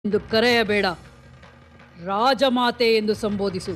ಎಂದು ಕರೆಯಬೇಡ ರಾಜಮಾತೆ ಎಂದು ಸಂಬೋಧಿಸು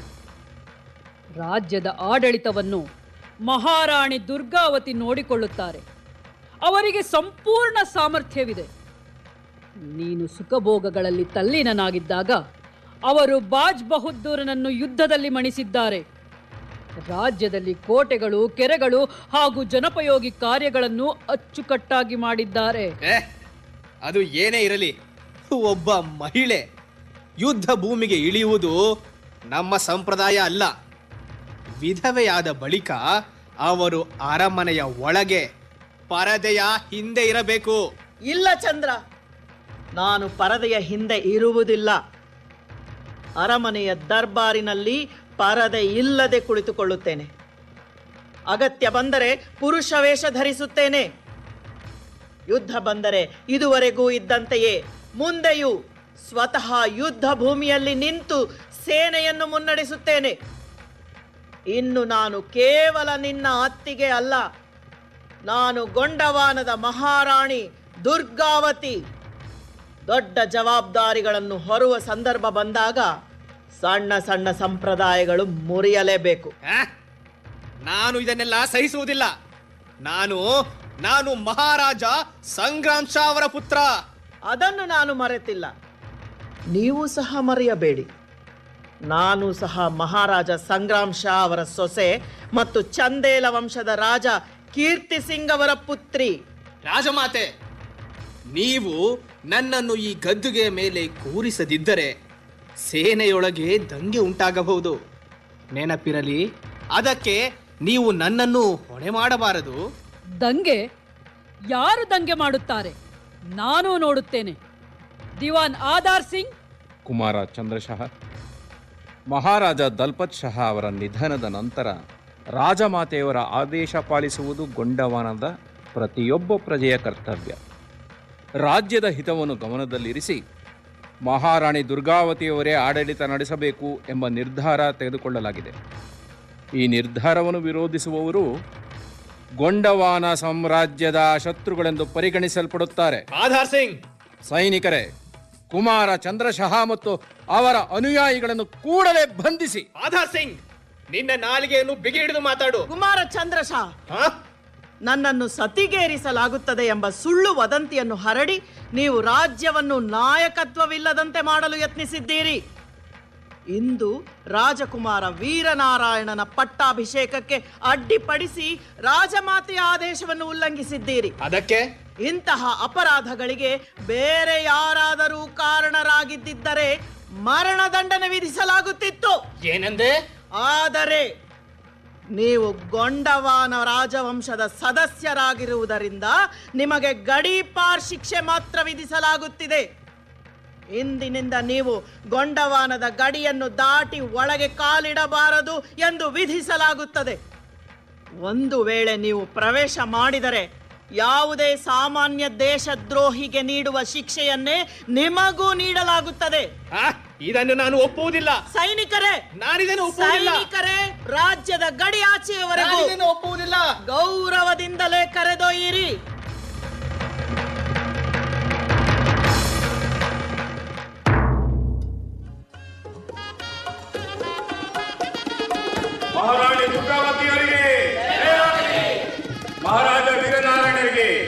ರಾಜ್ಯದ ಆಡಳಿತವನ್ನು ಮಹಾರಾಣಿ ದುರ್ಗಾವತಿ ನೋಡಿಕೊಳ್ಳುತ್ತಾರೆ ಅವರಿಗೆ ಸಂಪೂರ್ಣ ಸಾಮರ್ಥ್ಯವಿದೆ ನೀನು ಸುಖಭೋಗಗಳಲ್ಲಿ ತಲ್ಲೀನನಾಗಿದ್ದಾಗ ಅವರು ಬಾಜ್ ಬಹದ್ದೂರನನ್ನು ಯುದ್ಧದಲ್ಲಿ ಮಣಿಸಿದ್ದಾರೆ ರಾಜ್ಯದಲ್ಲಿ ಕೋಟೆಗಳು ಕೆರೆಗಳು ಹಾಗೂ ಜನಪಯೋಗಿ ಕಾರ್ಯಗಳನ್ನು ಅಚ್ಚುಕಟ್ಟಾಗಿ ಮಾಡಿದ್ದಾರೆ ಏ ಅದು ಏನೇ ಇರಲಿ ಒಬ್ಬ ಮಹಿಳೆ ಯುದ್ಧ ಭೂಮಿಗೆ ಇಳಿಯುವುದು ನಮ್ಮ ಸಂಪ್ರದಾಯ ಅಲ್ಲ ವಿಧವೆಯಾದ ಬಳಿಕ ಅವರು ಅರಮನೆಯ ಒಳಗೆ ಪರದೆಯ ಹಿಂದೆ ಇರಬೇಕು ಇಲ್ಲ ಚಂದ್ರ ನಾನು ಪರದೆಯ ಹಿಂದೆ ಇರುವುದಿಲ್ಲ ಅರಮನೆಯ ದರ್ಬಾರಿನಲ್ಲಿ ಪರದೆ ಇಲ್ಲದೆ ಕುಳಿತುಕೊಳ್ಳುತ್ತೇನೆ ಅಗತ್ಯ ಬಂದರೆ ಪುರುಷ ವೇಷ ಧರಿಸುತ್ತೇನೆ ಯುದ್ಧ ಬಂದರೆ ಇದುವರೆಗೂ ಇದ್ದಂತೆಯೇ ಮುಂದೆಯೂ ಸ್ವತಃ ಯುದ್ಧ ಭೂಮಿಯಲ್ಲಿ ನಿಂತು ಸೇನೆಯನ್ನು ಮುನ್ನಡೆಸುತ್ತೇನೆ ಇನ್ನು ನಾನು ಕೇವಲ ನಿನ್ನ ಅತ್ತಿಗೆ ಅಲ್ಲ ನಾನು ಗೊಂಡವಾನದ ಮಹಾರಾಣಿ ದುರ್ಗಾವತಿ ದೊಡ್ಡ ಜವಾಬ್ದಾರಿಗಳನ್ನು ಹೊರುವ ಸಂದರ್ಭ ಬಂದಾಗ ಸಣ್ಣ ಸಣ್ಣ ಸಂಪ್ರದಾಯಗಳು ಮುರಿಯಲೇಬೇಕು ಆ? ನಾನು ಇದನ್ನೆಲ್ಲ ಸಹಿಸುವುದಿಲ್ಲ ನಾನು ನಾನು ಮಹಾರಾಜ ಸಂಗ್ರಾಮ್ ಶಾ ಅವರ ಪುತ್ರ ಅದನ್ನು ನಾನು ಮರೆತಿಲ್ಲ ನೀವು ಸಹ ಮರೆಯಬೇಡಿ ನಾನು ಸಹ ಮಹಾರಾಜ ಸಂಗ್ರಾಮ್ ಶಾ ಅವರ ಸೊಸೆ ಮತ್ತು ಚಂದೇಲ ವಂಶದ ರಾಜ ಕೀರ್ತಿ ಸಿಂಗ್ ಅವರ ಪುತ್ರಿ ರಾಜಮಾತೆ ನೀವು ನನ್ನನ್ನು ಈ ಗದ್ದುಗೆ ಮೇಲೆ ಕೂರಿಸದಿದ್ದರೆ ಸೇನೆಯೊಳಗೆ ದಂಗೆ ಉಂಟಾಗಬಹುದು ನೆನಪಿರಲಿ ಅದಕ್ಕೆ ನೀವು ನನ್ನನ್ನು ಹೊಣೆ ಮಾಡಬಾರದು ದಂಗೆ ಯಾರು ದಂಗೆ ಮಾಡುತ್ತಾರೆ ನಾನು ನೋಡುತ್ತೇನೆ ದಿವಾನ್ ಆಧಾರ್ ಸಿಂಗ್ ಕುಮಾರ ಚಂದ್ರಶಃ ಮಹಾರಾಜ ದಲ್ಪತ್ ಶಹ ಅವರ ನಿಧನದ ನಂತರ ರಾಜಮಾತೆಯವರ ಆದೇಶ ಪಾಲಿಸುವುದು ಗೊಂಡವಾನದ ಪ್ರತಿಯೊಬ್ಬ ಪ್ರಜೆಯ ಕರ್ತವ್ಯ ರಾಜ್ಯದ ಹಿತವನ್ನು ಗಮನದಲ್ಲಿರಿಸಿ ಮಹಾರಾಣಿ ದುರ್ಗಾವತಿಯವರೇ ಆಡಳಿತ ನಡೆಸಬೇಕು ಎಂಬ ನಿರ್ಧಾರ ತೆಗೆದುಕೊಳ್ಳಲಾಗಿದೆ ಈ ನಿರ್ಧಾರವನ್ನು ವಿರೋಧಿಸುವವರು ಗೊಂಡವಾನ ಸಾಮ್ರಾಜ್ಯದ ಶತ್ರುಗಳೆಂದು ಪರಿಗಣಿಸಲ್ಪಡುತ್ತಾರೆ ಆಧಾರ್ ಸಿಂಗ್ ಸೈನಿಕರೇ ಕುಮಾರ ಚಂದ್ರಶಃ ಮತ್ತು ಅವರ ಅನುಯಾಯಿಗಳನ್ನು ಕೂಡಲೇ ಬಂಧಿಸಿ ಆಧಾರ್ ಸಿಂಗ್ ನಿನ್ನ ನಾಲಿಗೆಯನ್ನು ಬಿಗಿ ಹಿಡಿದು ಮಾತಾಡು ಕುಮಾರ ಚಂದ್ರ ಶಾ ಹಾ? ನನ್ನನ್ನು ಸತಿಗೇರಿಸಲಾಗುತ್ತದೆ ಎಂಬ ಸುಳ್ಳು ವದಂತಿಯನ್ನು ಹರಡಿ ನೀವು ರಾಜ್ಯವನ್ನು ನಾಯಕತ್ವವಿಲ್ಲದಂತೆ ಮಾಡಲು ಯತ್ನಿಸಿದ್ದೀರಿ ಇಂದು ರಾಜಕುಮಾರ ವೀರನಾರಾಯಣನ ಪಟ್ಟಾಭಿಷೇಕಕ್ಕೆ ಅಡ್ಡಿಪಡಿಸಿ ರಾಜಮಾತೆಯ ಆದೇಶವನ್ನು ಉಲ್ಲಂಘಿಸಿದ್ದೀರಿ ಅದಕ್ಕೆ ಇಂತಹ ಅಪರಾಧಗಳಿಗೆ ಬೇರೆ ಯಾರಾದರೂ ಕಾರಣರಾಗಿದ್ದಿದ್ದರೆ ಮರಣದಂಡನೆ ವಿಧಿಸಲಾಗುತ್ತಿತ್ತು ಏನಂದೆ ಆದರೆ ನೀವು ಗೊಂಡವಾನ ರಾಜವಂಶದ ಸದಸ್ಯರಾಗಿರುವುದರಿಂದ ನಿಮಗೆ ಗಡೀಪಾರ್ ಶಿಕ್ಷೆ ಮಾತ್ರ ವಿಧಿಸಲಾಗುತ್ತಿದೆ ಇಂದಿನಿಂದ ನೀವು ಗೊಂಡವಾನದ ಗಡಿಯನ್ನು ದಾಟಿ ಒಳಗೆ ಕಾಲಿಡಬಾರದು ಎಂದು ವಿಧಿಸಲಾಗುತ್ತದೆ ಒಂದು ವೇಳೆ ನೀವು ಪ್ರವೇಶ ಮಾಡಿದರೆ ಯಾವುದೇ ಸಾಮಾನ್ಯ ದೇಶದ್ರೋಹಿಗೆ ನೀಡುವ ಶಿಕ್ಷೆಯನ್ನೇ ನಿಮಗೂ ನೀಡಲಾಗುತ್ತದೆ ಆ? ಇದನ್ನು ನಾನು ಒಪ್ಪುವುದಿಲ್ಲ ಸೈನಿಕರೇ ನಾನಿದನ್ನು ಒಪ್ಪುವುದಿಲ್ಲ ಸೈನಿಕರೇ ರಾಜ್ಯದ ಗಡಿ ಆಚೆಯವರೆಗೂ ನಾನಿದನ್ನು ಒಪ್ಪುವುದಿಲ್ಲ ಗೌರವದಿಂದಲೇ ಕರೆದೊಯ್ಯಿರಿ